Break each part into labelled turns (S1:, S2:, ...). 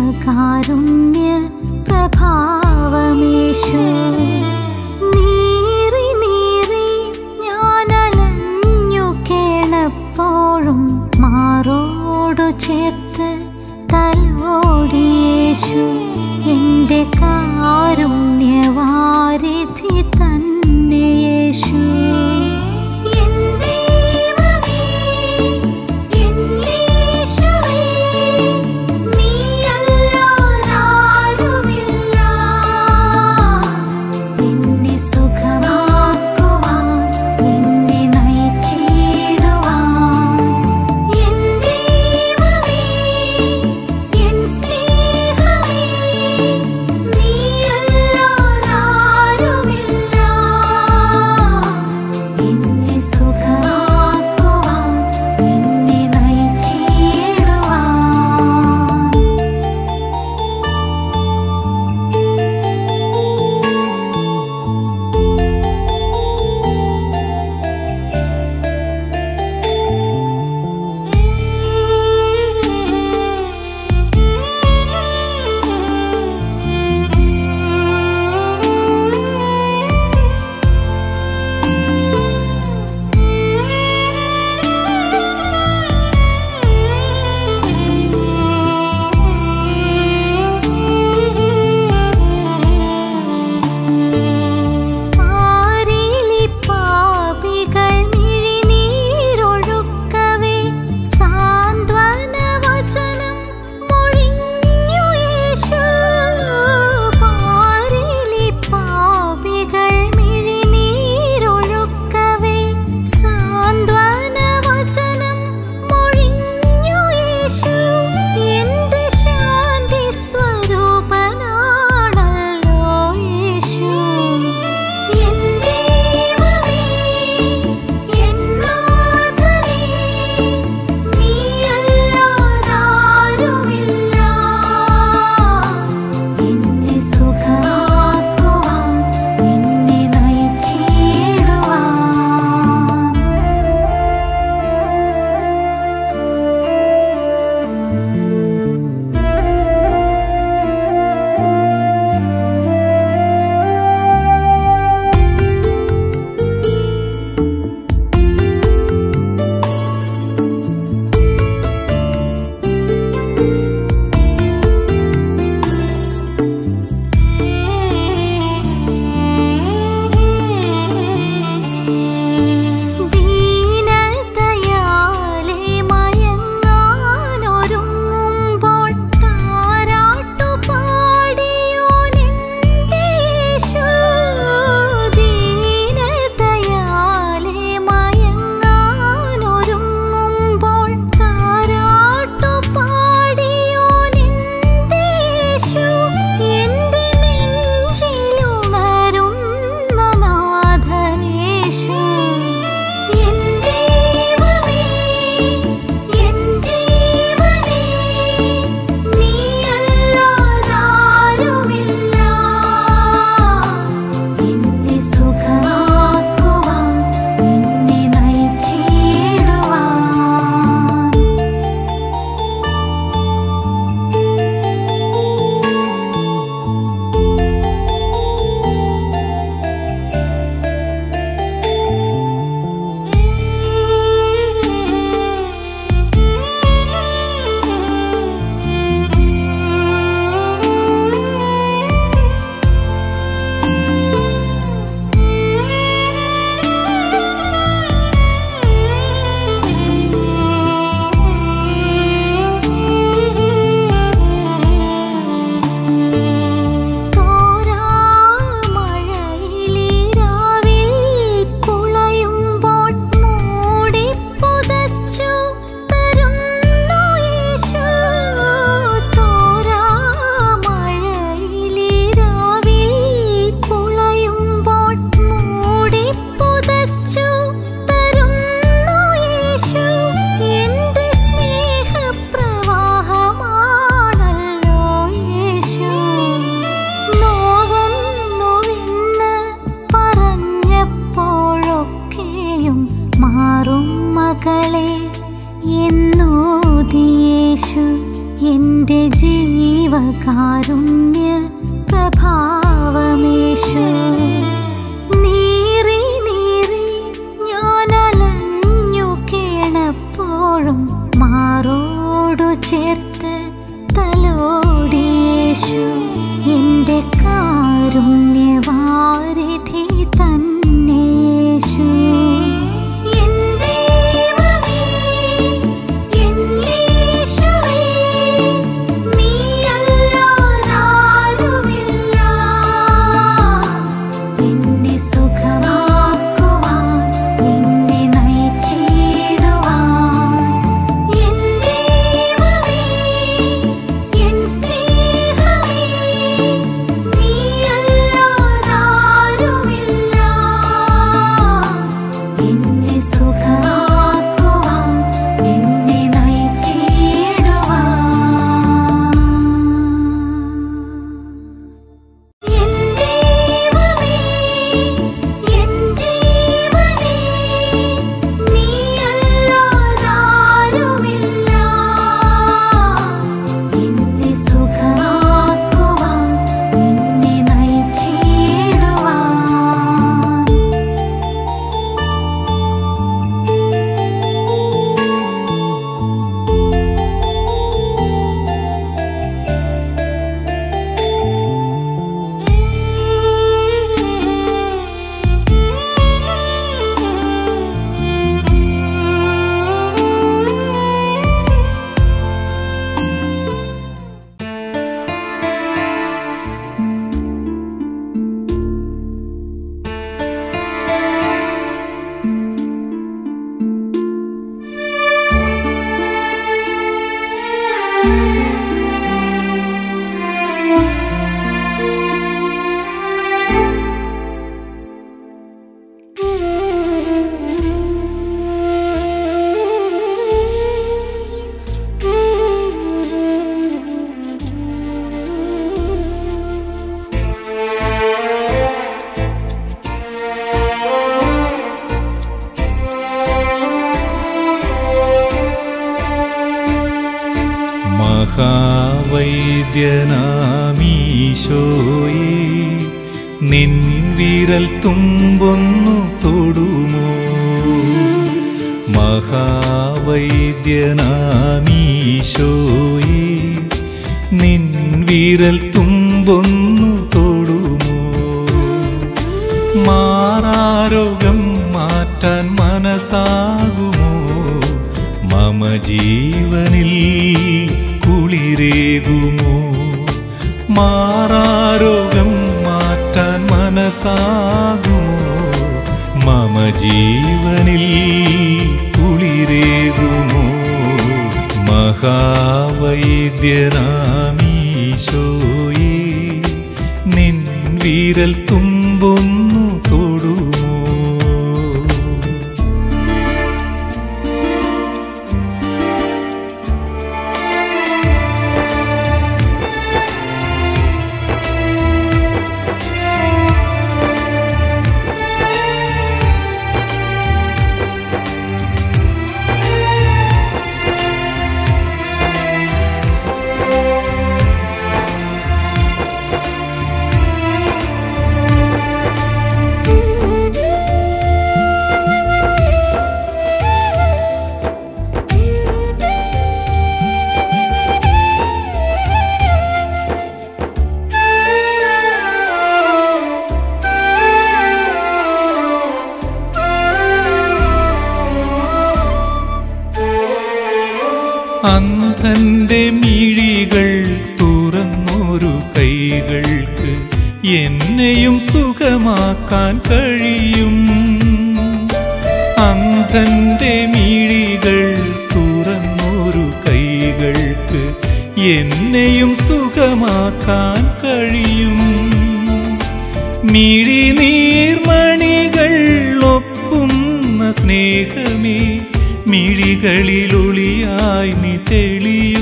S1: കാരുണ്യ പ്രഭാവമേശു നീറി നീറി ഞാൻ അലഞ്ഞു കേണപ്പോഴും മാറോടു ചേർത്ത് തലോടിയേശു എൻ്റെ കാരുണ്യവാരിധി തന്നെ യേശു എൻ ദൈവമേ, എൻ യേശുവേ, നീയല്ലാതാരുമില്ല. എന്നെ സുഖമാക്കുവാൻ, എന്നെ നയിച്ചിടുവാൻ. എൻ ദൈവമേ, എൻ സ്നേഹമേ, നീയല്ലാതാരുമില്ല. എന്നെ സുഖമാക്കുവാൻ, എന്നെ നയിച്ചിടുവാൻ. പാരിലി പാപികൾ മിഴിനീരൊഴുക്കവേ സാന്ത്വന വചനം മൊഴിഞ്ഞു യേശു പാരിലി പാപികൾ മിഴിനീരൊഴുക്കവേ സാന്ത്വന വചനം മൊഴിഞ്ഞു യേശു എന്റെ ശാന്തി സ്വരൂപനാണല്ലോ യേശു എൻ ദൈവമേ എൻ നാഥനേ നീയല്ലാതാരുമില്ല എന്നെ സുഖമാക്കുവാൻ എന്നെ നയിച്ചിടുവാൻ ദീനതയാലെ മയങ്ങാനൊരുങ്ങുമ്പോൾ താരാട്ടു പാടിയോനെന്റെ യേശു. ദീനതയാലെ മയങ്ങാനൊരുങ്ങുമ്പോൾ താരാട്ടു പാടിയോനെന്റെ യേശു. എന്റെ നെഞ്ചിലുണരുന്ന നാഥനേശു എൻ ദൈവമേ എൻ ജീവനേ നീയല്ലാതാരുമില്ല എന്നെ സുഖമാക്കുവാൻ എന്നെ നയിച്ചിടുവാൻ തോരാമഴയിലിരാവിൽ പുളയുമ്പോൾ മൂടിപ്പുതച്ചു തരുന്നു യേശു. തോരാമഴയിലിരാവിൽ പുളയുമ്പോൾ മൂടിപ്പുതച്ചു തരുന്നു യേശു. എന്റെ സ്നേഹപ്രവാഹമാണല്ലോ യേശു നോവുന്നുവെന്ന് പറഞ്ഞപ്പോഴൊക്കെയും മാറും മകളെ എന്നോദിയേശു എൻ്റെ ജീവ ജീവകാരുണ്യ പ്രഭാവമേശു നീറി നീറി ഞാൻ അലഞ്ഞു കേണപ്പോഴും മാറോടു ചേർത്ത് തലോടിയേശു എൻ്റെ കാരുണ്യവാരിധി തന്നേശു എൻ ദൈവമേ, എൻ യേശുവേ, നീയല്ലാതാരുമില്ല. എന്നെ സുഖമാക്കുവാൻ, എന്നെ നയിച്ചിടുവാൻ. എൻ ദൈവമേ, എൻ സ്നേഹമേ, നീയല്ലാതാരുമില്ല. എന്നെ സുഖമാക്കുവാൻ, എന്നെ നയിച്ചിടുവാൻ. എൻ ദൈവമേ, എൻ ജീവനേ, നീയല്ലാതാരുമില്ല. എന്നെ സുഖമാക്കുവാൻ, എന്നെ നയിച്ചിടുവാൻ.
S2: മഹാവൈദ്യനാമീശോയെ നിൻ വിരൽ തുമ്പൊന്നു തൊടുമോ മഹാവൈദ്യനാമീശോയെ നിൻ വിരൽ തുമ്പൊന്നു തൊടുമോ മാറാരോഗം മാറ്റാൻ മനസ്സാകുമോ മമ ജീവനിൽ കുളിരേകുമോ മാറാരോഗം മാറ്റാൻ മനസ്സാകുമോ മമ ജീവനിൽ കുളിരേകുമോ മഹാവൈദ്യനാമീശോയേ നിൻ വിരൽ തുമ്പൊന്നു തൊടുമോ അന്ധന്റെ മിഴികൾ തുറന്നൊരു കൈകൾക്ക് എന്നെയും സുഖമാക്കാൻ കഴിയും അന്ധന്റെ മിഴികൾ തുറന്നൊരു കൈകൾക്ക് എന്നെയും സുഖമാക്കാൻ കഴിയും മിഴിനീർമണികൾ ഒപ്പുന്ന സ്നേഹമേ മിഴികളിലൊളിയായി നീ തെളിയൂ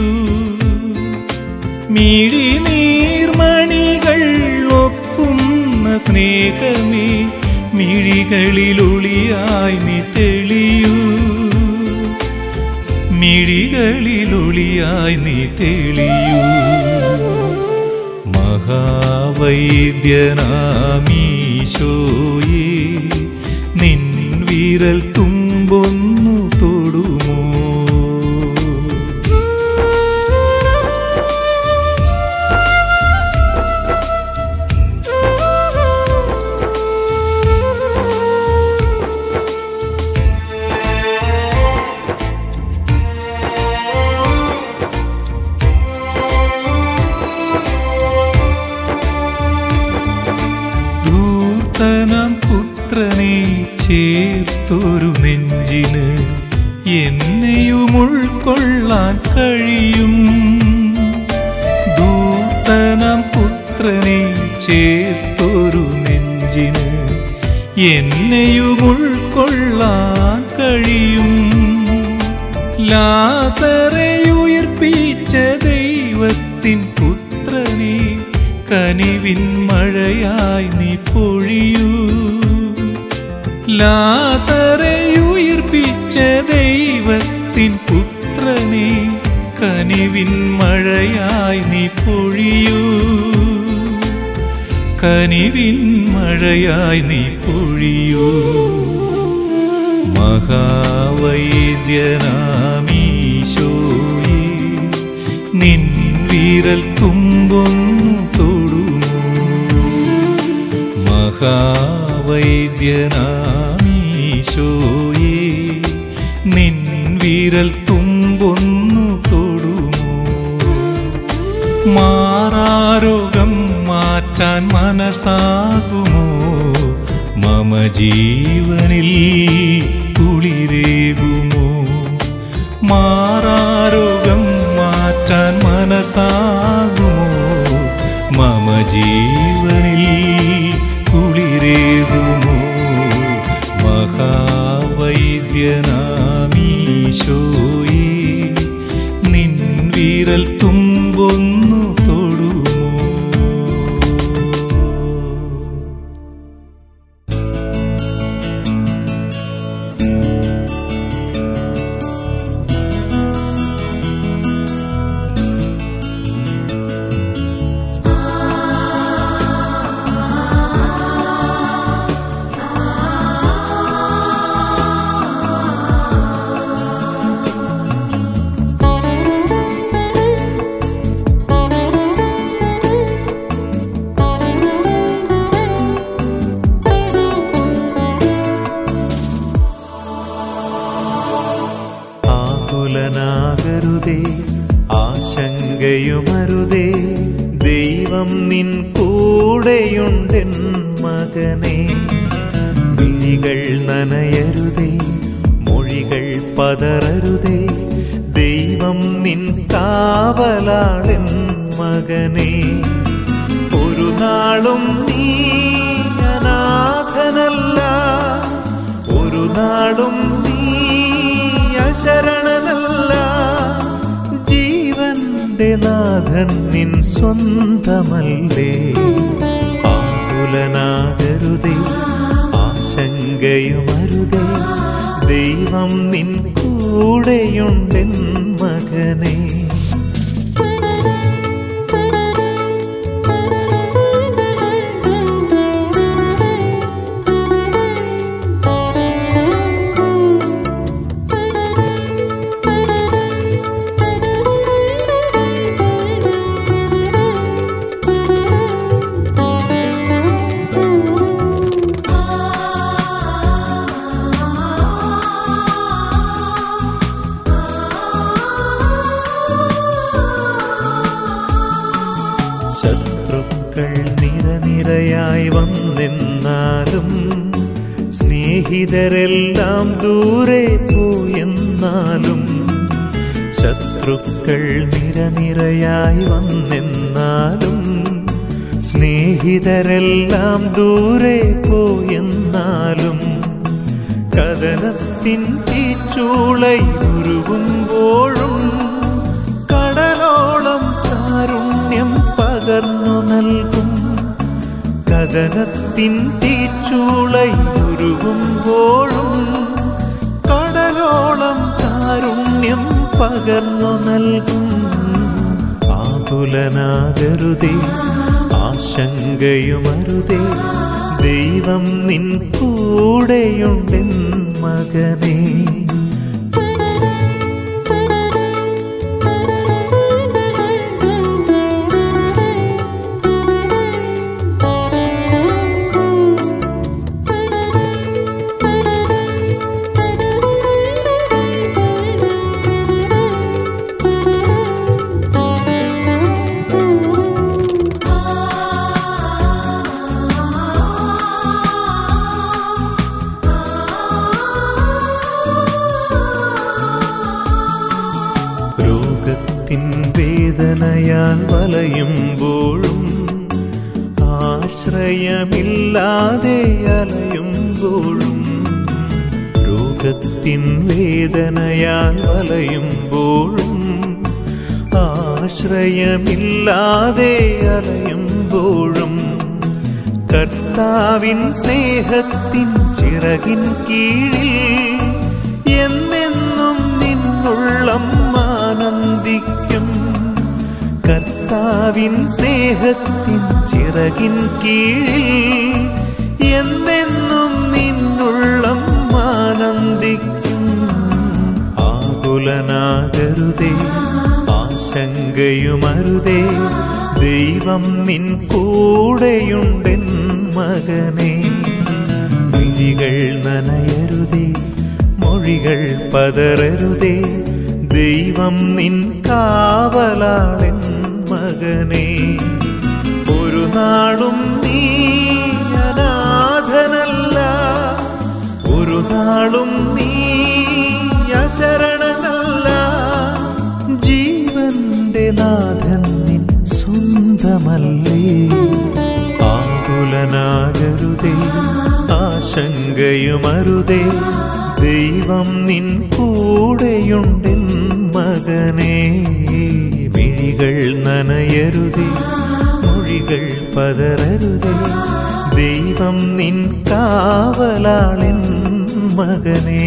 S2: മിഴിനീർമണികൾ ഒപ്പുന്ന സ്നേഹമേ മിഴികളിലൊളിയായി നീ തെളിയൂ മിഴികളിലൊളിയായി നീ തെളിയൂ മഹാവൈദ്യനാമീശോയേ നിൻ വിരൽ തുമ്പൊന്നു തൊടുമോ ധൂർത്തനം പുത്രനെ ചേർത്തൊരു നെഞ്ചിന് എന്നെയും ഉൾക്കൊള്ളാൻ കഴിയും ധൂർത്തനം പുത്രനെ ചേർത്തൊരു നെഞ്ചിന് എന്നെയും ഉൾക്കൊള്ളാൻ കഴിയും ലാസറെ ഉയർപ്പിച്ച ദൈവത്തിൻ പുത്രനെ കനിവിൻ മഴയായി നീ പൊഴിയൂ ലാസറെ ഉയർപ്പിച്ച ദൈവത്തിൻ പുത്രനെ കനിവിൻ മഴയായി നീ പൊഴിയൂ കനിവിൻ മഴയായി നീ പൊഴിയൂ മഹാവൈദ്യനാമീശോയേ നിൻ വിരൽ തുമ്പൊന്നു തൊടുമോ മഹാവൈദ്യനാമീശോയേ നിൻ വിരൽ തുമ്പൊന്നു തൊടുമോ മാറാരോഗം മാറ്റാൻ മനസ്സാകുമോ മമ ജീവനിൽ കുളിരേകുമോ മാറാരോഗം മാറ്റാൻ മനസ്സാകുമോ മമ ജീവനിൽ കുളിരേകുമോ മഹാവൈദ്യനാമീശോയേ നിൻ വിരൽ തുമ്പൊന്നു തൊടുമോ
S3: ആകുലനാകരുതേ ആശങ്കയുമരുതേ ദൈവം നിൻ കൂടെയുണ്ടെൻ മകനെ വിഴികൾ നനയരുതേ മൊഴികൾ പതറരുതേ ദൈവം നിൻ കാവലാളെൻ മകനെ ഒരു നാളും നീ അനാഥനല്ല ഒരു നാളും നീ അശരണനല്ല ജീവന്റെ നാഥൻ നിൻ സ്വന്തമല്ലേ ആകുലനാകരുതേ ആശങ്കയുമരുതേ ദൈവം നിൻ കൂടെയുണ്ടെൻ മകനേ ശത്രുക്കൾ നിരനിരയായി വന്നെന്നാലും സ്നേഹിതരെല്ലാം ദൂരെ പോയെന്നാലും ശത്രുക്കൾ നിരനിരയായി വന്നെന്നാലും സ്നേഹിതരെല്ലാം ദൂരെ പോയെന്നാലും കഥനത്തിൻ തീച്ചൂളയുരുകുമ്പോഴും കടലോളം കാരുണ്യം പകർന്നു നൽകും കഥനത്തിൻ തീച്ചൂളയുരുകുമ്പോഴും കടലോളം കാരുണ്യം പകർന്നു നൽകും ആകുലനാകരുതേ ആശങ്കയുമരുതേ ദൈവം നിൻ കൂടെയുണ്ടെൻ മകനേ രോഗത്തിൻ വേദനയാൽ വലയുമ്പോഴും ആശ്രയമില്ലാതെ അലയുമ്പോഴും രോഗത്തിൻ വേദനയാൽ വലയുമ്പോഴും ആശ്രയമില്ലാതെ അലയുമ്പോഴും കർത്താവിൻ സ്നേഹത്തിൻ ചിറകിൻ കീഴിൽ എന്നെന്നും നിന്നുള്ളം ആനന്ദിക്കും കർത്താവിൻ സ്നേഹത്തിൻ ചിറകിൻ കീഴിൽ എന്നെന്നും നിന്നുള്ളം ആനന്ദിക്കും ആകുലനാകരുതേ ആശങ്കയുമരുതേ ദൈവം നിൻ കൂടെയുണ്ടെൻ മകനേ മിഴികൾ നനയരുതേ മൊഴികൾ പതറരുതേ ദൈവം നിൻ കാവലാളൻ മകനേ ഒരു നാളും നീ അനാഥനല്ല ഒരു നാളും നീ അശരണനല്ല ജീവന്റെ നാഥൻ നിൻ സ്വന്തമല്ലേ ആകുലനാകരുതേ ആശങ്കയുമരുതേ ദൈവം നിൻ കൂടെയുണ്ടെൻ മകനേ മിഴികൾ നനയരുതേ മൊഴികൾ പതറരുതേ ദൈവം നിൻ കാവലാളിൻ മകനേ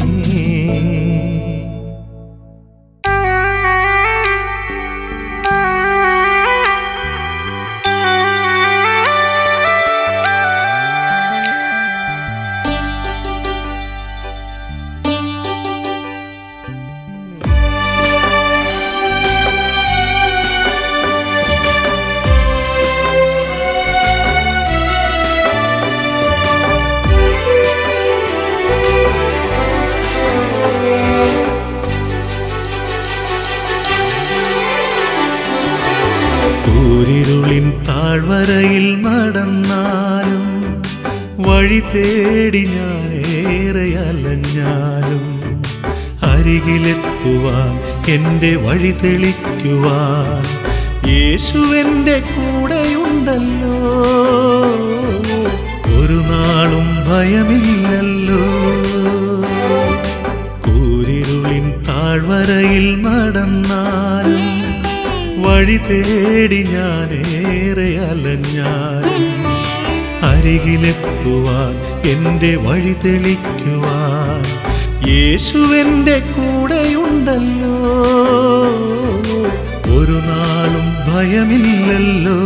S3: കൂരിരുളിൻ താഴ്വരയിൽ നടന്നാലും വഴി തേടി ഞാനേറെ അലഞ്ഞാലും അരികിലെത്തുവാൻ എൻ്റെ വഴി തെളിക്കുവാൻ യേശുവെൻ്റെ കൂടെയുണ്ടല്ലോ ഒരു നാളും ഭയമില്ലല്ലോ കൂരിരുളിൻ താഴ്വരയിൽ നടന്നാലും വഴി തേടി ഞാനേറെ അലഞ്ഞാലും അരികിലെത്തുവാൻ എൻ്റെ വഴി തെളിക്കുവാൻ യേശുവെൻ്റെ കൂടെയുണ്ടല്ലോ ഒരു നാളും ഭയമില്ലല്ലോ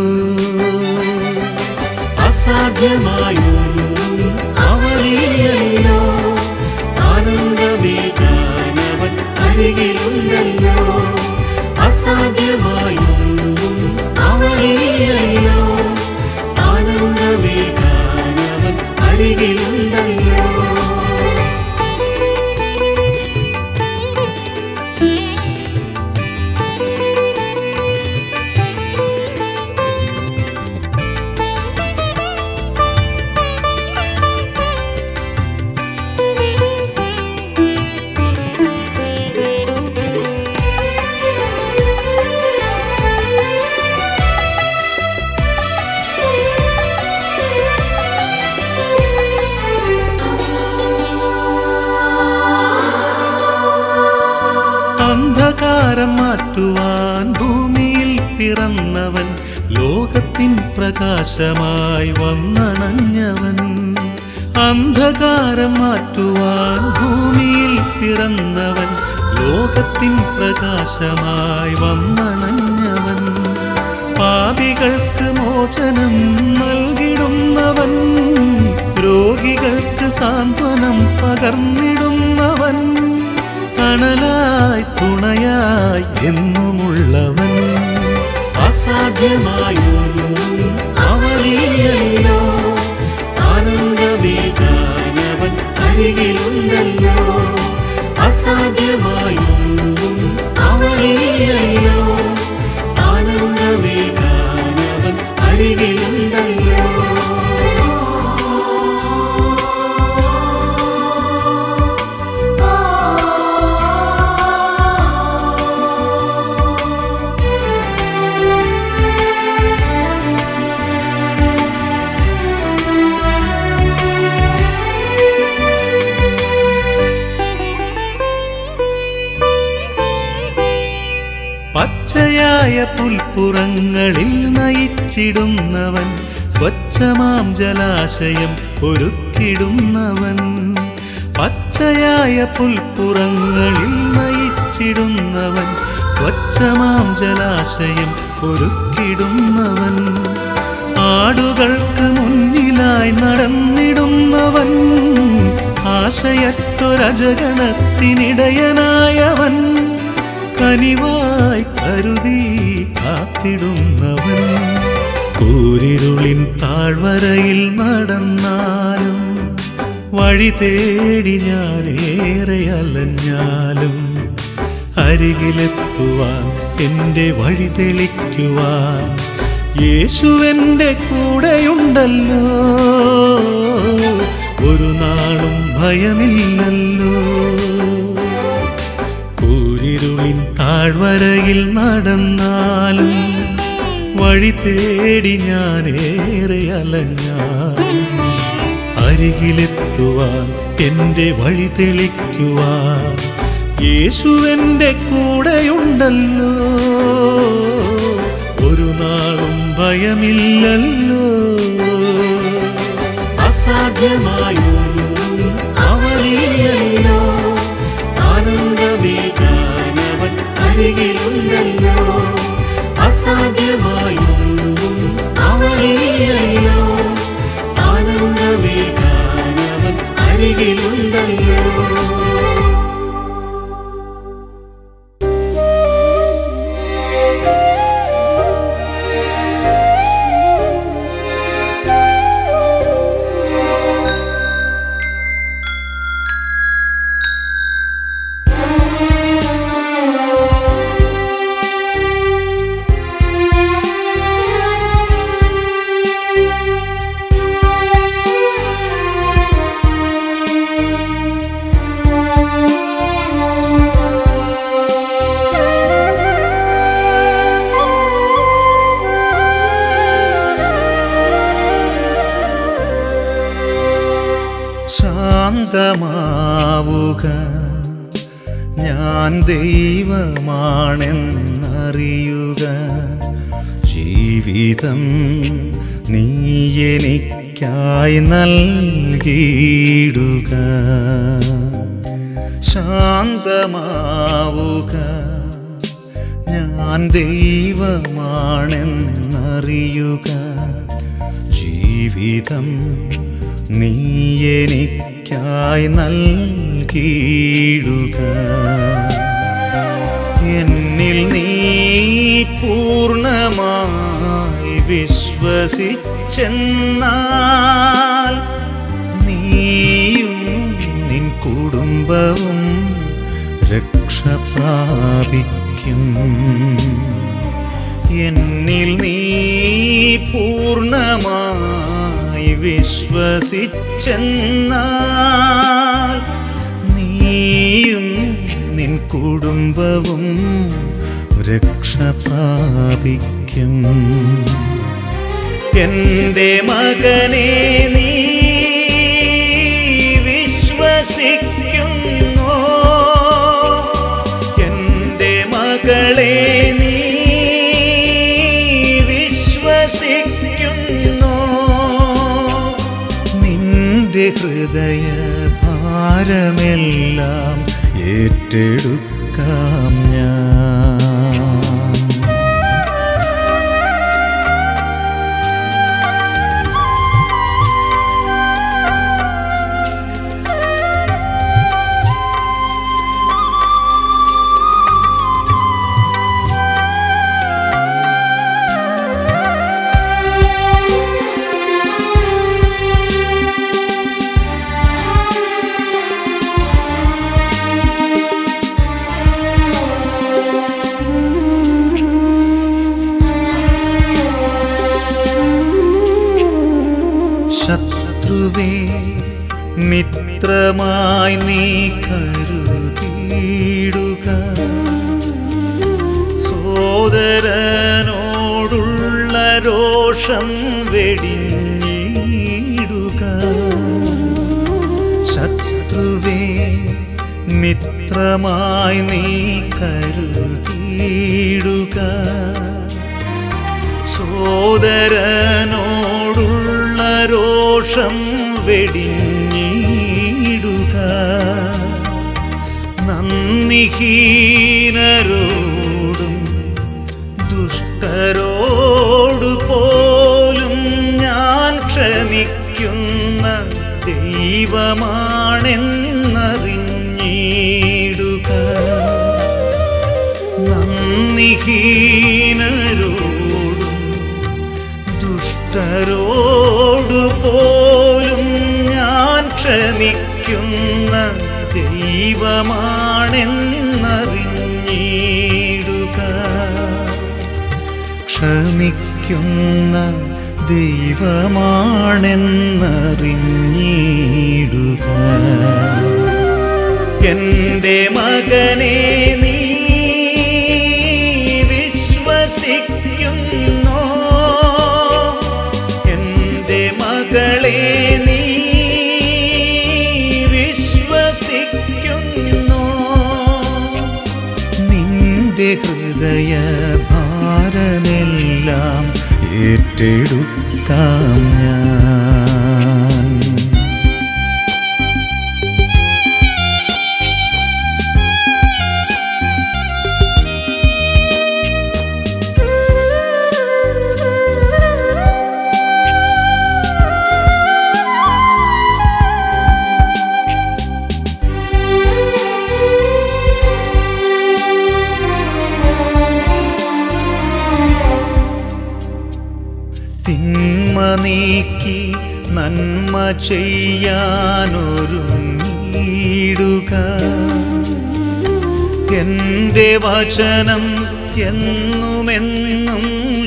S3: അസാധ്യമായൊന്നും അവനില്ലല്ലോ ആനന്ദമേകാനവൻ അരികിലുണ്ടല്ലോ അസാധ്യമായൊന്നും അവനില്ലല്ലോ ആനന്ദമേകാനവൻ അരികിലുണ്ടല്ലോ അന്ധകാരം മാറ്റുവാൻ ഭൂമിയിൽ പിറന്നവൻ ലോകത്തിൻ പ്രകാശമായി വന്നണഞ്ഞവൻ അന്ധകാരം മാറ്റുവാൻ ഭൂമിയിൽ പിറന്നവൻ ലോകത്തിൻ പ്രകാശമായി വന്നണഞ്ഞവൻ പാപികൾക്ക് മോചനം നൽകിടുന്നവൻ രോഗികൾക്ക് സാന്ത്വനം പകർന്നിടുന്നവൻ തണലായി തുണയായി എന്നുമുള്ളവൻ അസാധ്യമായൊന്നും അവനില്ലല്ലോ ആനന്ദമേകാനവൻ അരികിലുണ്ടല്ലോ അസാധ്യമായൊന്നും അവനില്ലല്ലോ ആനന്ദമേകാനവൻ അരികിലുണ്ടല്ലോ പച്ചയായ പുൽപ്പുറങ്ങളിൽ നയിച്ചിടുന്നവൻ സ്വച്ഛമാം ജലാശയം ഒരുക്കിടുന്നവൻ പച്ചയായ പുൽപ്പുറങ്ങളിൽ നയിച്ചിടുന്നവൻ സ്വച്ഛമാം ജലാശയം ഒരുക്കിടുന്നവൻ ആടുകൾക്ക് മുന്നിലായി നടന്നിടുന്നവൻ ആശയറ്റൊരജഗണത്തിനിടയനായവൻ കനിവായി കരുതി കാത്തിടുന്നവൻ കൂരിരുളിൻ താഴ്വരയിൽ നടന്നാലും വഴി തേടി ഞാനേറെ അലഞ്ഞാലും അരികിലെത്തുവാൻ എൻ്റെ വഴി തെളിക്കുവാൻ യേശുവെൻ്റെ കൂടെയുണ്ടല്ലോ ഒരു നാളും ഭയമില്ലല്ലോ കൂരിരുളിൻ താഴ്വരയിൽ നടന്നാലും വഴി തേടി ഞാനേറെ അലഞ്ഞാലും അരികിലെത്തുവാൻ എൻ്റെ വഴി തെളിക്കുവാൻ യേശുവെൻ്റെ കൂടെയുണ്ടല്ലോ ഒരു നാളും ഭയമില്ലല്ലോ അസാധ്യമായൊന്നും അവനില്ലല്ലോ ആനന്ദമേകാനവൻ അരികിലുണ്ടല്ലോ അസാധ്യമായൊന്നും അവനില്ലല്ലോ ആനന്ദമേകാനവൻ അരികിലുണ്ടല്ലോ ശാന്തമാവുക ഞാൻ ദൈവമാണെന്നറിയുക ജീവിതം നീ എനിക്കായി നൽകിയിടുക ശാന്തമാവുക ഞാൻ ദൈവമാണെന്നറിയുക ജീവിതം നീ എനിക്കായി നൽകിയിടുക എന്നിൽ നീ പൂർണ്ണമായി വിശ്വസിച്ചെന്നാൽ നീയും നിൻ കുടുംബവും രക്ഷ പ്രാപിക്കും എന്നിൽ നീ പൂർണ്ണമായി വിശ്വസിച്ചെന്നാൽ നീയും നിൻ കുടുംബവും രക്ഷ പ്രാപിക്കും എൻ്റെ മകനെ നീ വിശ്വസിക്കുന്നോ എൻ്റെ മകളെ നീ വിശ്വസിക്കുന്നോ നിന്റെ ഹൃദയ ഭാരമെല്ലാം ഏറ്റെടുക്കാം ഞാൻ മിത്രമായി നീ കരുതിയിടുക സോദരനോടുള്ള രോഷം വെടിഞ്ഞിടുക ശത്രുവേ മിത്രമായി നീ കരുതിയിടുക സോദരനോടുള്ള രോഷം വെടിഞ്ഞിടുക നന്ദിഹീനരോടും ദുഷ്ടരോടു പോലും ഞാൻ ക്ഷമിക്കുന്ന ദൈവമാണെന്നറിഞ്ഞിടുക നന്ദിഹീനരോടും ദുഷ്ടരോടു പോലും ഞാൻ ക്ഷമിക്കുന്ന ദൈവമാണെന്നറിഞ്ഞിടുക ക്ഷമിക്കുന്ന ദൈവമാണെന്നറിഞ്ഞിടുക എൻ്റെ മകനെ നീ വിശ്വസിക്കുന്നോ എൻ്റെ മകളെ നീ വിശ്വസിക്കുന്നോ നിന്റെ ഹൃദയ ഭാരമെല്ലാം ഏറ്റെടുക്കാം ഞാൻ തിന്മ നീക്കി നന്മ ചെയ്യാനൊരുങ്ങിടുക എൻ്റെ വചനം എന്നുമെന്നും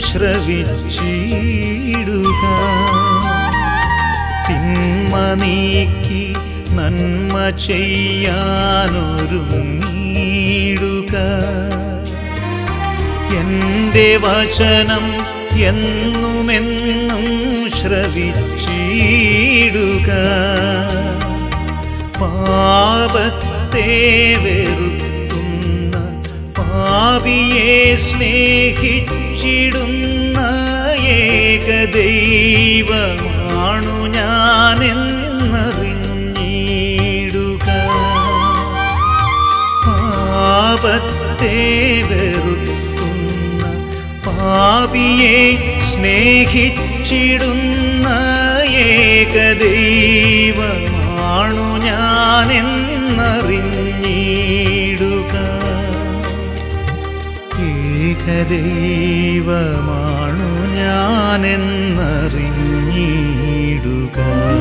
S3: ശ്രവിച്ചിടുക തിന്മ നീക്കി നന്മ ചെയ്യാനൊരുങ്ങിടുക എൻ്റെ വചനം എന്നുമെന്നും ശ്രവിച്ചിടുക പാപത്തെ വെറുക്കുന്ന പാവിയെ സ്നേഹിച്ചിടുന്ന ഏകദൈവമാണു ഞാനെന്നറിഞ്ഞിടുക പാപത്തെ വെറുക്കുന്ന പാപിയെ സ്നേഹിച്ചിടുന്ന ഏകദൈവമാണു ഞാനെന്നറിഞ്ഞിടുക ഏകദൈവമാണു ഞാനെന്നറിഞ്ഞിടുക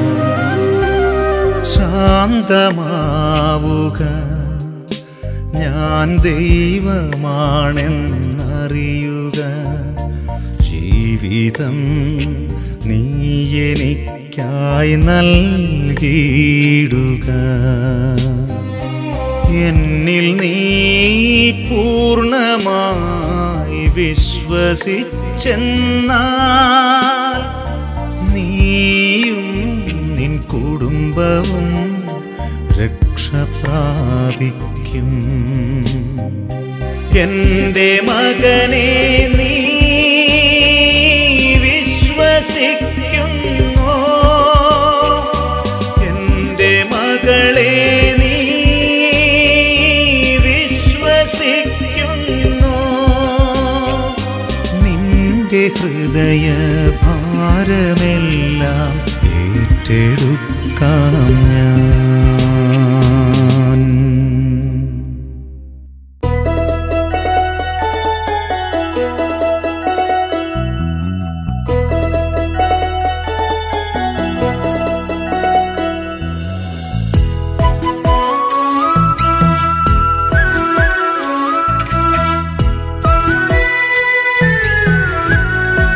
S3: ശാന്തമാവുക ഞാൻ ദൈവമാണെന്നറിയുക ജീവിതം നീ എനിക്കായി നൽകിയിടുക എന്നിൽ നീ പൂർണ്ണമായി വിശ്വസിച്ചെന്നാൽ നീയും നിൻ കുടുംബവും രക്ഷ പ്രാപിക്കും എൻ്റെ മകനെ നീ വിശ്വസിക്കുന്നോ എൻ്റെ മകളെ നീ വിശ്വസിക്കുന്നോ നിന്റെ ഹൃദയ ഭാരമെല്ലാം ഏറ്റെടുക്കാം ഞാൻ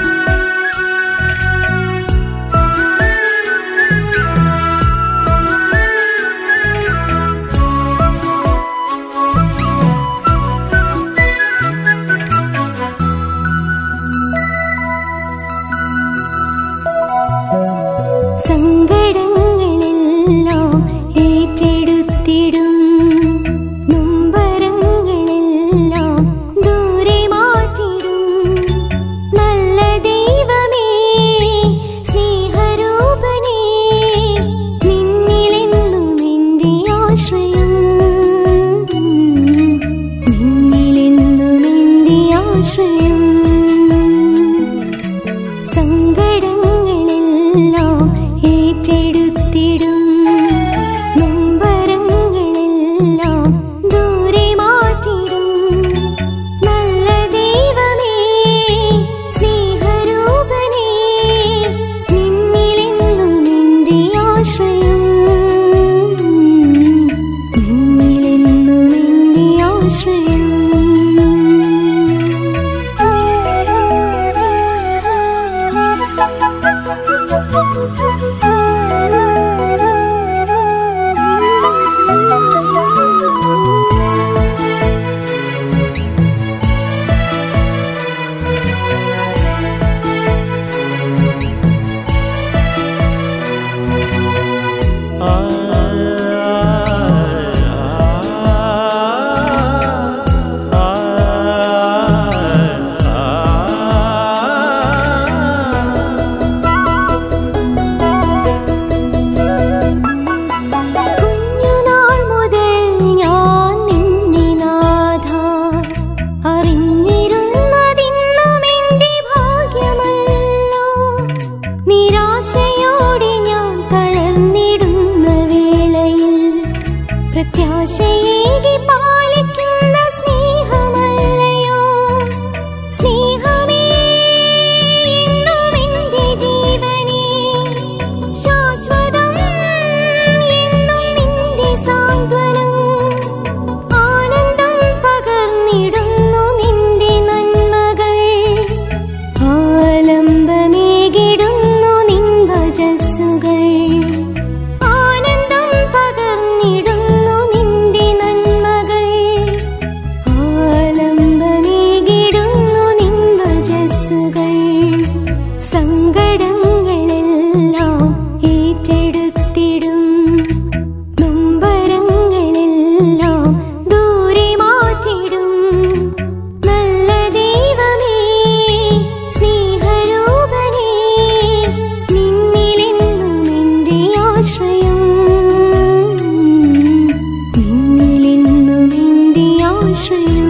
S1: ും പ്രത്യാശയേകി പാലിക്കുന്ന സ്നേഹമല്ലയോ സ്നേഹമേ എന്നും എൻ്റെ ജീവനേ ശാശ്വതം എന്നും നിന്റെ സാന്ത്വനം ആനന്ദം പകർന്നിടുന്നു നിന്റെ നന്മകൾ ആലംബമേകിടുന്നു നിൻ വചസ്സുകൾ ആനന്ദം പകർന്നിടുന്നു നിന്റെ നന്മകൾ ആലംബമേകിടുന്നു നിൻ വചസ്സുകൾ സങ്കടങ്ങളെല്ലാം ഏറ്റെടുത്തിടും നൊമ്പരങ്ങളെല്ലാം ദൂരെ മാറ്റിടും നല്ല ദൈവമേ സ്നേഹരൂപനേ നിന്നിലെന്നും എൻ്റെ ആശ്രയം നിന്നിലെന്നും എൻ്റെ ആശ്രയം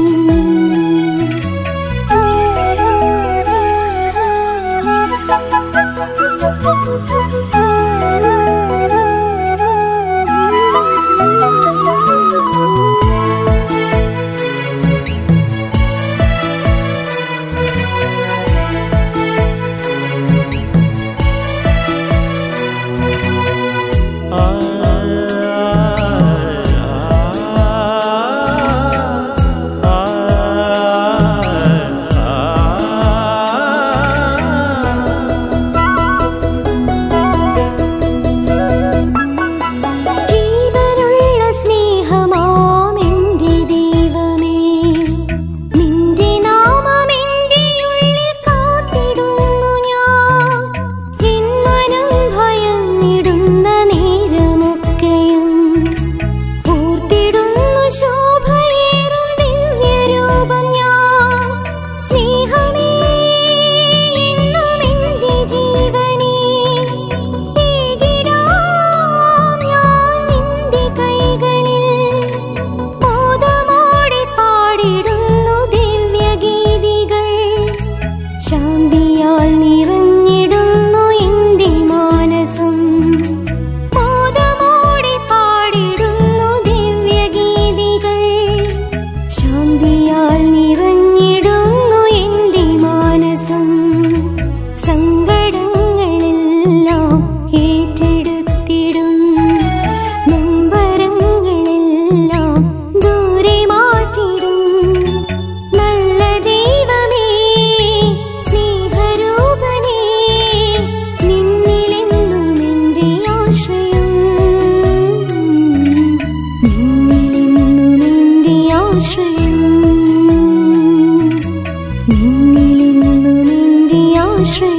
S1: ജീവനുള്ള സ്നേഹമാം എൻ്റെ ദൈവമേ നിന്റെ നാമം എൻ്റെ ഉള്ളിൽ കാത്തിടുന്നു ഞാൻ എൻ മനം ഭയന്നിടുന്ന നേരമൊക്കെയും ഓർത്തിടുന്നു ശോഭയേറും ദിവ്യരൂപം ഞാൻ സ്നേഹമേ എന്നും എൻ്റെ ജീവനേ ഏകിടാം ഞാൻ നിന്റെ കൈകളിൽ മോദമോടെ പാടിടുന്നു ദിവ്യഗീതികൾ ശാന്തിയാൽ നിറഞ്ഞിടുന്നു എൻ്റെ മാനസം മോദമോടെ പാടിടുന്നു ദിവ്യഗീതികൾ ശാന്തിയാൽ നിറഞ്ഞിടുന്നു എൻ്റെ മാനസം സങ്കടങ്ങളെല്ലാം ഏറ്റെടുത്തിടും നൊമ്പരങ്ങളെല്ലാം ദൂരെ മാറ്റിടും നല്ല ദൈവമേ സ്നേഹരൂപനേ നിന്നിലെന്നും എൻ്റെ ആശ്രയം നിന്നിലെന്നും എൻ്റെ ആശ്രയം നിന്നിലെന്നും എൻ്റെ ആശ്രയം